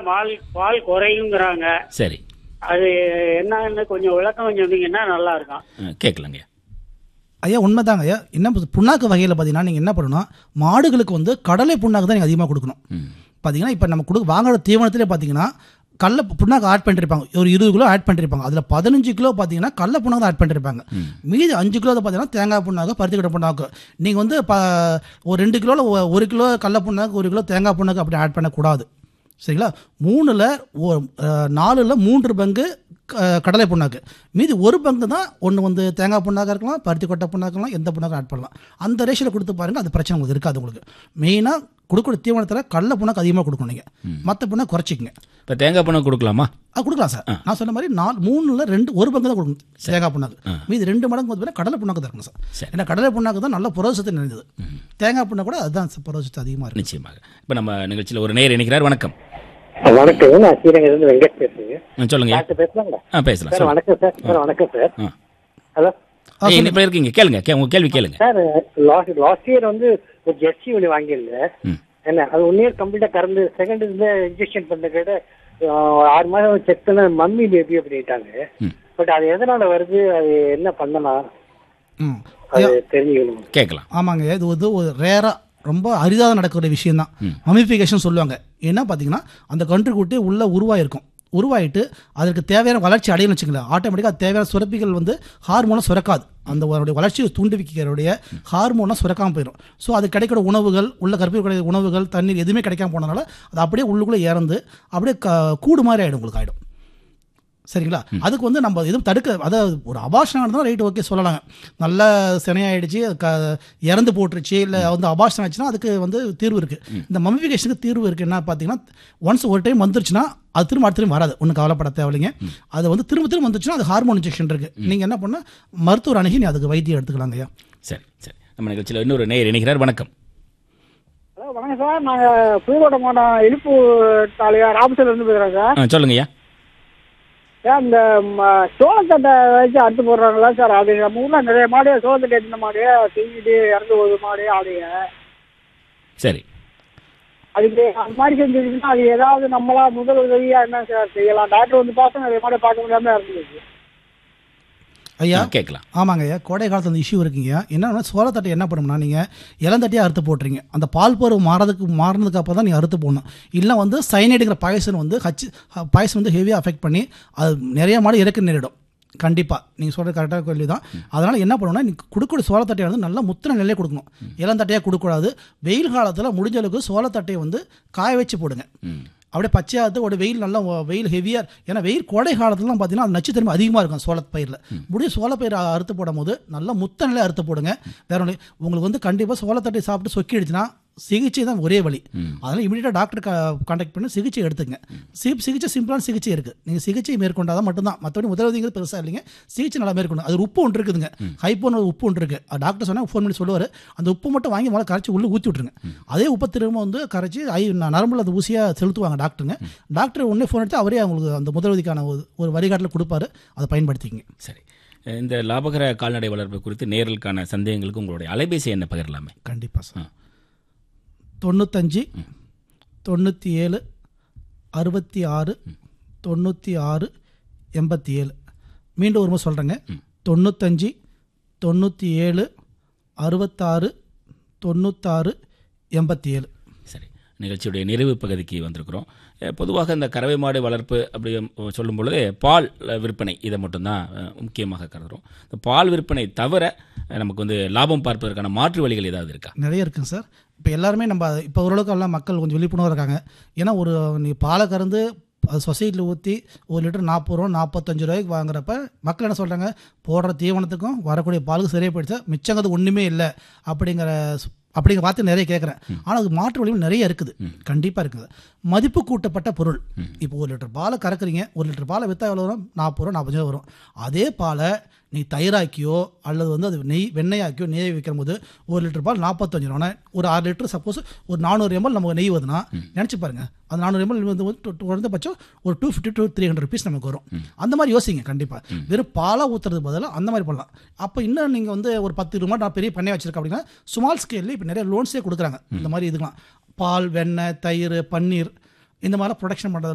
பால் பால் குறையுங்கிறாங்க சரி அது என்னன்னு கொஞ்சம் விளக்கம் சொன்னீங்கன்னா நல்லா இருக்கும் அஹ், கேட்கலாங்க ஐயா உண்மைதாங்க ஐயா என்ன புது- புண்ணாக்கு வகையில் பார்த்தீங்கன்னா நீங்கள் என்ன பண்ணணும் மாடுகளுக்கு வந்து கடலை புண்ணாக்கு தான் நீங்கள் அதிகமாக கொடுக்கணும் ம் பார்த்தீங்கன்னா இப்போ நம்ம கொடு வாங்குற தீவனத்திலே பார்த்தீங்கன்னா கடல புண்ணாக்கு ஆட் பண்ணிருப்பாங்க ஒரு இருபது கிலோ ஆட் பண்ணிருப்பாங்க அதில் பதினஞ்சு கிலோ பார்த்தீங்கன்னா கடல புண்ணாக்கு தான் ஆட் பண்ணிருப்பாங்க மீதி அஞ்சு கிலோ பார்த்தீங்கன்னா தேங்காய் புண்ணாக்கு பருத்தி கடை புண்ணாக்கு நீங்கள் வந்து ப ஒரு ரெண்டு கிலோவில் ஒரு கிலோ கடல புண்ணாக்கு ஒரு கிலோ தேங்காய் புண்ணாக்கு அப்படி ஆட் பண்ணக்கூடாது சரிங்களா மூணில் நாலில் மூன்று பங்கு க- கடலை புண்ணாக்கு மீதி ஒரு பங்கு தான் ஒன்று வந்து தேங்காய் புண்ணாக்கா இருக்கலாம் பருத்தி கொட்டை புண்ணாக்கு இருக்கலாம் எந்த புண்ணாக்கும் ஆட் பண்ணலாம் அந்த ரேஷியோவில் கொடுத்து பாருங்கள் அது பிரச்சனை உங்களுக்கு இருக்காது உங்களுக்கு மெயினாக கொடுக்குற தீவனத்தில் கடலை புண்ணாக்கு அதிகமாக கொடுக்கணும் நீங்கள் மற்ற புண்ணாக்கு குறைச்சிக்கங்க இப்போ தேங்காய் பணம் கொடுக்கலாமா அது கொடுக்கலாம் சார் நான் சொன்ன மாதிரி நாலு மூணுல ரெண்டு ஒரு பங்கு தான் கொடுக்கணும் தேங்காய் புண்ணாக்கு மீதி ரெண்டு மடங்கு வந்து பார்த்தீங்கன்னா கடலை புண்ணாக்கு தான் இருக்கணும் சார் சரி. ஏன்னா கடலை புண்ணாக்கு தான் நல்ல புரோசத்து நிறைந்தது தேங்காய் புண்ணாக்கு கூட அதுதான் புரோசத்து அதிகமாக இருக்கு நிச்சயமாக இப்போ நம்ம நிகழ்ச்சியில் ஒரு நேர் இணைக்கிறார் வணக்கம் வணக்கம் நான் ஸ்ரீரங்கத்திலிருந்து வெங்கட் பேசுறேங்க அஹ், சொல்லுங்க டாக்டர் பேசலாங்களா ஆ பேசலாம் சார் சொல்லுங்க வணக்கம் சார் சார் வணக்கம் சார் ஆ ஹலோ ஏய், இப்போ இருக்கீங்க கேளுங்க கே உங்க கேள்வி கேளுங்க சார் லாஸ்ட் லாஸ்ட் இயர் வந்து ஒரு ஜெர்சி ஒன்று வாங்கியிருந்தேன் ம் என்ன அது ஒன் இயர் கம்ப்ளீட்டாக கறந்து செகண்ட் இதுல இன்ஜெக்ஷன் பண்ண கேட்ட ஆறு மாதம் செக் பண்ண மம்மி பேபி அப்படின்ட்டாங்க ம். பட் அது எதனால வருது அது என்ன பண்ணலாம் ம் அது தெரிஞ்சுக்கணும் கேட்கலாம் ஆமாங்க இது வந்து ஒரு ரேராக ரொம்ப அரிதாக நடக்கிற விஷயம் தான் மமிஃபிகேஷன் சொல்லுவாங்க என்ன பார்த்தீங்கன்னா அந்த கன்றுக்குட்டி உள்ளே உருவாயிருக்கும் உருவாயிட்டு அதற்கு தேவையான வளர்ச்சி அடையணும்னு வச்சுக்கலாம் ஆட்டோமேட்டிக்காக அது தேவையான சுரப்பிகள் வந்து ஹார்மோனை சுரக்காது அந்த அதனுடைய வளர்ச்சியை தூண்டுவிக்கிறவுடைய ஹார்மோனை சுரக்காமல் போயிடும் ஸோ அது கிடைக்கிற உணவுகள் உள்ள கற்பில் கிடைக்கிற உணவுகள் தண்ணீர் எதுவுமே கிடைக்காம போனதுனால அது அப்படியே உள்ளுக்குள்ளே இறந்து அப்படியே க கூடு மாதிரி ஆகிடும் உங்களுக்கு ஆகிடும் சரிங்களா அதுக்கு வந்து நம்ம எதுவும் தடுக்க அதாவது ஒரு அபாஷனம் இருந்தால் ரைட் ஓகே சொல்லலாங்க நல்ல சினையாயிடுச்சு அது க இறந்து போட்டுருச்சு இல்லை வந்து அபாஷனம் ஆச்சுன்னா அதுக்கு வந்து தீர்வு இருக்குது இந்த மமிஃபிகேஷனுக்கு தீர்வு இருக்குது என்ன பார்த்தீங்கன்னா ஒன்ஸ் ஒரு டைம் வந்துருச்சுன்னா அது திரும்ப அடுத்த time வராது ஒன்றும் கவலைப்பட தேவையில்லைங்க அது வந்து திரும்ப திரும்ப வந்துச்சுன்னா அது ஹார்மோன் இன்ஜெக்ஷன் இருக்குது நீங்கள் என்ன பண்ணால் மருத்துவர் அணுகி நீ அதுக்கு வைத்தியம் எடுத்துக்கலாங்க ஐயா சரி சரி நம்ம நிகழ்ச்சியில் இன்னொரு நேர் இணைக்கிறார் வணக்கம் ஹலோ வணக்கம் சார் நாங்கள் புதுக்கோட்டை மாவட்டம் இழுப்பு தாலுகா ராமசூர்ல இருந்து பேசுகிறோம் சார் ஆ சொல்லுங்க ஐயா சார் இந்த ம, சோளத்தட்டை வச்சு அறுத்து போடுறாங்களா சார் அது நம்ம ஊரில் நிறைய மாடு சோளத்தட்டை எடுத்த மாடு தீங்கிட்டு இறந்து போகுது மாடு ஆடுங்க சரி அதுக்கு அந்த மாதிரி செஞ்சுருக்குன்னா அது ஏதாவது நம்மளா முதல் உதவியாக என்ன சார் செய்யலாம் டாக்டர் வந்து பார்த்தா நிறைய மாடு பார்க்க முடியாம இருந்துச்சு ஐயா ஆ, கேட்கலாம் ஆமாங்க ஐயா கோடை காலத்தில் அந்த இஷ்யூ இருக்குங்க என்னன்னா சோளத்தட்டை என்ன பண்ணணும்னா நீங்கள் இளந்தட்டியாக அறுத்து போட்டுறீங்க அந்த பால் பருவம் மாறதுக்கு மாறினதுக்கு அப்புறம் தான் நீங்கள் அறுத்து போடணும் இல்லை வந்து சைனைடுங்கிற பாயசன் வந்து ஹச் பாயசன் வந்து ஹெவியாக அஃபெக்ட் பண்ணி அது நிறைய மாடு இறக்க நேரிடும் கண்டிப்பாக நீங்கள் சொல்கிறது கரெக்டாக கேள்வி தான் அதனால் என்ன பண்ணணும்னா நீங்கள் கொடுக்கக்கூடிய சோளத்தட்டையை வந்து நல்லா முத்தின நிலையே கொடுக்கணும் இளந்தட்டையாக கொடுக்கக்கூடாது வெயில் காலத்தில் முடிஞ்ச அளவுக்கு சோளத்தட்டையை வந்து காய வச்சு போடுங்க அப்படியே பச்சையாக ஒரு வெயில் நல்லா வ- வெயில் ஹெவியாக ஏன்னா வெயில் கோடை காலத்துலலாம் பார்த்தீங்கன்னா அது நச்சுத்தன்மை அதிகமாக இருக்கும் சோளப்பயிரில் முடிய சோளப்பயிர் அ- அறுத்து போடும் போது நல்லா முத்த நிலையை அறுத்து போடுங்க வேற ஒன்று உங்களுக்கு வந்து கண்டிப்பாக சோளத்தட்டை சாப்பிட்டு சொக்கிடுச்சுன்னா சிகிச்சை தான் ஒரே வழி அதனால் இமீடியட்டாக டாக்டர் கான்டாக்ட் பண்ணி சிகிச்சை எடுத்துங்க சி சிகிச்சை சிம்பிளான சிகிச்சை இருக்குது நீங்கள் சிகிச்சை மேற்கொண்டால் தான் மட்டும்தான் மற்றபடி உதவிங்கிறது பெருசாக இல்லைங்க சிகிச்சை நல்லா மேற்கொண்டு அது உப்பு ஒன்று இருக்குதுங்க ஹைப்போன்னு ஒரு உப்பு ஒன்று இருக்குது டாக்டர் சொன்னால் ஃபோன் பண்ணி சொல்லுவார் அந்த உப்பு மட்டும் வாங்கி முதல்ல கரைச்சி உள்ளே ஊற்றி விட்ருங்க அதே உப்பை திரும்ப வந்து கரைச்சி ஐ ந- நரம்புல அந்த ஊசியாக செலுத்துவாங்க டாக்டருங்க டாக்டர் உடனே ஃபோன் எடுத்து அவரே அவங்களுக்கு அந்த முதலுதவிக்கான ஒரு ஒரு வழிகாட்டில் கொடுப்பாரு அதை பயன்படுத்திக்கங்க சரி இந்த லாபகர கால்நடை வளர்ப்பு குறித்து நேரலுக்கான சந்தேகங்களுக்கு உங்களுடைய அலைபேசி என்ன பகிரலாமே கண்டிப்பாக சார் தொண்ணூத்தஞ்சு தொண்ணூற்றி ஏழு அறுபத்தி ஆறு தொண்ணூற்றி ஆறு எண்பத்தி ஏழு மீண்டும் ஒரு முறை சொல்கிறேங்க தொண்ணூத்தஞ்சு தொண்ணூற்றி ஏழு அறுபத்தாறு தொண்ணூத்தாறு எண்பத்தி ஏழு சரி நிகழ்ச்சியுடைய நிறைவு பகுதிக்கு வந்திருக்கிறோம் அஹ், பொதுவாக இந்த கறவை மாடு வளர்ப்பு அப்படி அஹ், சொல்லும் பொழுது பால் அஹ், விற்பனை இதை மட்டும்தான் அஹ், முக்கியமாக கருதுறோம் இந்த பால் விற்பனை தவிர அஹ், நமக்கு வந்து லாபம் பார்ப்பதற்கான மாற்று வழிகள் ஏதாவது இருக்கா நிறைய இருக்குங்க சார் இப்போ எல்லாருமே நம்ம இப்போ ஓரளவுக்கு எல்லாம் மக்கள் கொஞ்சம் விழிப்புணர்வு இருக்காங்க ஏன்னா ஒரு நீ பாலை கறந்து அது சொசைட்டியில் ஊற்றி ஒரு லிட்டர் நாற்பது ரூபா நாற்பத்தஞ்சு ரூபாய்க்கு வாங்குறப்ப மக்கள் என்ன சொல்கிறாங்க போடுற தீவனத்துக்கும் வரக்கூடிய பாலுக்கு சரியாக போயிடுச்சா மிச்சங்கிறது ஒன்றுமே இல்லை அப்படிங்கிற ஸ்- அப்படிங்கிற வார்த்தை நிறைய கேட்குறேன் ஆனால் அதுக்கு மாற்று வழிகள் நிறைய இருக்குது கண்டிப்பாக இருக்குது மதிப்பு கூட்டப்பட்ட பொருள் இப்போ ஒரு லிட்டர் பாலை கறக்குறீங்க ஒரு லிட்டர் பாலை விற்றா எவ்வளோ வரும் நாற்பது ரூபா நாற்பது ரூபா வரும் அதே பாலை நீ தயிராக்கியோ அல்லது வந்து அது நெய் வெண்ணெயாக்கியோ நெய் வைக்கிற போது ஒரு லிட்டர் பால் நாற்பத்தஞ்சு ரூபா ஒரு ஆறு லிட்டர் சப்போஸ் ஒரு நானூறு எம்எல் நமக்கு நெய் வருதுன்னா நினச்சி பாருங்க அந்த நானூறு எம்எல் வந்து வந்து டு- டு- குறைந்தபட்சம் ஒரு two fifty two three hundred rupees நமக்கு வரும் அந்த மாதிரி யோசிங்க கண்டிப்பாக வெறும் பாலாக ஊற்றுறது பதிலாக அந்த மாதிரி பண்ணலாம் அப்போ இன்னும் நீங்கள் வந்து ஒரு பத்து ரூபா நான் பெரிய பண்ணையை வச்சிருக்கேன் அப்படின்னா ஸ்மால் ஸ்கேலில் இப்போ நிறைய லோன்ஸே கொடுக்குறாங்க இந்த மாதிரி இதுக்கெலாம் பால் வெண்ணெய் தயிர் பன்னீர் இந்த மாதிரி ப்ரொடக்ஷன் பண்ணுறது